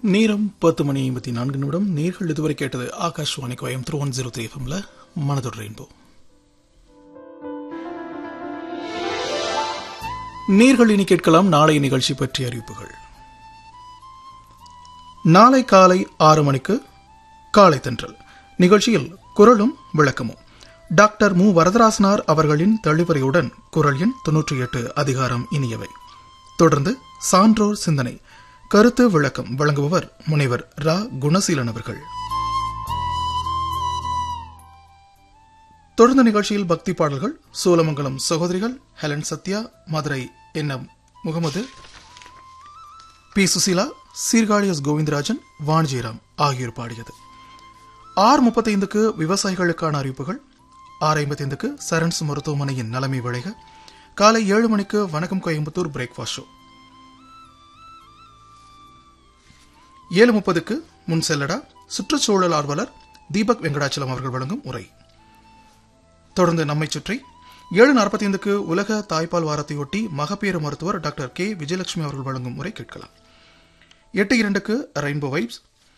நேரம் பத்து மணி ஐம்பத்தி நான்கு நிமிடம் நேர்கள் இதுவரை கேட்டது Akashvani Coimbatore one zero three எஃப்எம்ல மனதொரு ரெயின்போ நேர்கள் இனி கேட்கலாம் நாளைய நிகழ்ச்சி பற்றிய அறிவிப்புகள் நாளை காலை ஆறு மணிக்கு காலை தென்றல் நிகழ்ச்சியில் குரலும் விளக்கமும் டாக்டர் மு வரதராசனார் அவர்களின் தெளிவுரையுடன் குரல் எண் தொன்னூற்றி எட்டு அதிகாரம் இனியவை தொடர்ந்து சான்றோர் சிந்தனை கருத்து விளக்கம் வழங்குபவர் முனைவர் ரா குணசீலன் அவர்கள் தொடர்ந்த நிகழ்ச்சியில் பக்தி பாடல்கள் சோலமங்கலம் சகோதரிகள் Helen Sathya Madurai N M Mohammed P Susheela Sirkazhi S Govindarajan Vani Jairam ஆகியோர் பாடியது ஆறு முப்பத்தைந்துக்கு விவசாயிகளுக்கான அறிவிப்புகள் ஆறு ஐம்பத்தைந்துக்கு சரண்ஸ் மருத்துவமனையின் நலமை விளைக காலை ஏழு மணிக்கு வணக்கம் கோயம்புத்தூர் பிரேக்ஃபாஸ்ட் ஷோ ஏழு முப்பதுக்கு முன் செல்லடா சுற்றுச்சூழல் ஆர்வலர் தீபக் வெங்கடாச்சலம் அவர்கள் வழங்கும் உரை தொடர்ந்து நம்மை சுற்றி ஏழு நாற்பத்தி ஐந்துக்கு உலக தாய்ப்பால் வாரத்தையொட்டி மகப்பேறு மருத்துவர் டாக்டர் கே விஜயலட்சுமி அவர்கள் வழங்கும் உரை கேட்கலாம் எட்டு இரண்டுக்கு ரெயின்போ வைப்ஸ்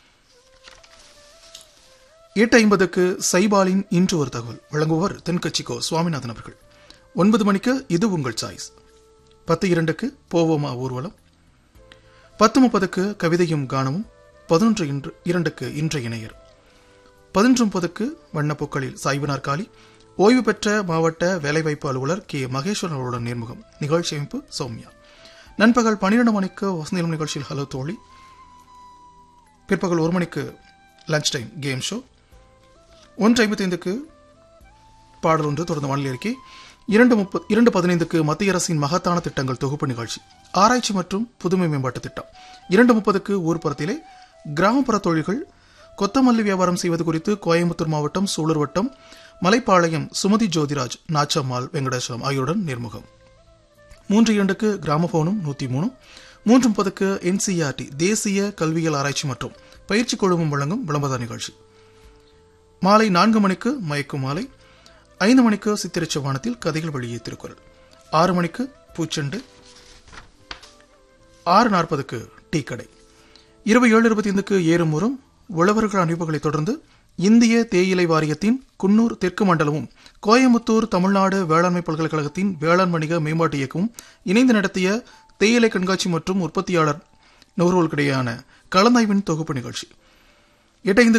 எட்டு ஐம்பதுக்கு சைபாலின் இன்று ஒரு தகவல் வழங்குபவர் தென்கட்சிக்கோ சுவாமிநாதன் அவர்கள் ஒன்பது மணிக்கு இது உங்கள் சாய்ஸ் பத்து இரண்டுக்கு போவோமா ஊர்வலம் பத்து முப்பதுக்கு கவிதையும் கானமும் பதினொன்று இன்று இரண்டுக்கு இன்றைய இணையர் பதினொன்று முப்பதுக்கு வண்ணப்பூக்களில் சாய்வனார் காலி ஓய்வு பெற்ற மாவட்ட வேலைவாய்ப்பு அலுவலர் கே மகேஸ்வரன் அவருடன் நேர்முகம் நிகழ்ச்சி அமைப்பு சௌமியா நண்பகல் பன்னிரண்டு மணிக்கு வசந்திரம் நிகழ்ச்சியில் ஹலோ தோழி பிற்பகல் ஒரு மணிக்கு லஞ்ச் டைம் கேம் ஷோ ஒன்று ஐம்பத்தைந்துக்கு பாடல் ஒன்று தொடர்ந்து வானிலை அறிக்கை இரண்டு முப்பது இரண்டு பதினைந்துக்கு மத்திய அரசின் மகத்தான திட்டங்கள் தொகுப்பு நிகழ்ச்சி ஆராய்ச்சி மற்றும் புதுமை மேம்பாட்டு திட்டம் இரண்டு முப்பதுக்கு ஊர்ப்புறத்திலே கிராமப்புற தொழில்கள் கொத்தமல்லி வியாபாரம் செய்வது குறித்து கோயம்புத்தூர் மாவட்டம் சூலூர் வட்டம் மலைப்பாளையம் சுமதி ஜோதிராஜ் நாச்சம்மாள் வெங்கடேஸ்வரம் ஆகியோருடன் நேர்முகம் மூன்று இரண்டுக்கு கிராமபோனும் நூத்தி மூணு மூன்று முப்பதுக்கு என்சிஆர்டி தேசிய கல்வியல் ஆராய்ச்சி மற்றும் பயிற்சி குழுமம் வழங்கும் விளம்பர நிகழ்ச்சி மாலை நான்கு மணிக்கு மயக்கும் மாலை ஐந்து மணிக்கு சித்திரச்ச வானத்தில் கதைகள் வழியே திருக்குறள் ஆறு மணிக்கு பூச்செண்டு ஆறு நாற்பதுக்கு டீ கடை இருபது ஏழு இருபத்தி ஐந்துக்கு ஏறுமுறும் உழவர்கள் அனுப்புகளை தொடர்ந்து இந்திய தேயிலை வாரியத்தின் குன்னூர் தெற்கு மண்டலமும் கோயம்புத்தூர் தமிழ்நாடு வேளாண்மை பல்கலைக்கழகத்தின் வேளாண் வணிக மேம்பாட்டு இயக்கமும் இணைந்து நடத்திய தேயிலை கண்காட்சி மற்றும் உற்பத்தியாளர் நுகர்வோர்களுக்கிடையான கலந்தாய்வின் தொகுப்பு நிகழ்ச்சி எட்டு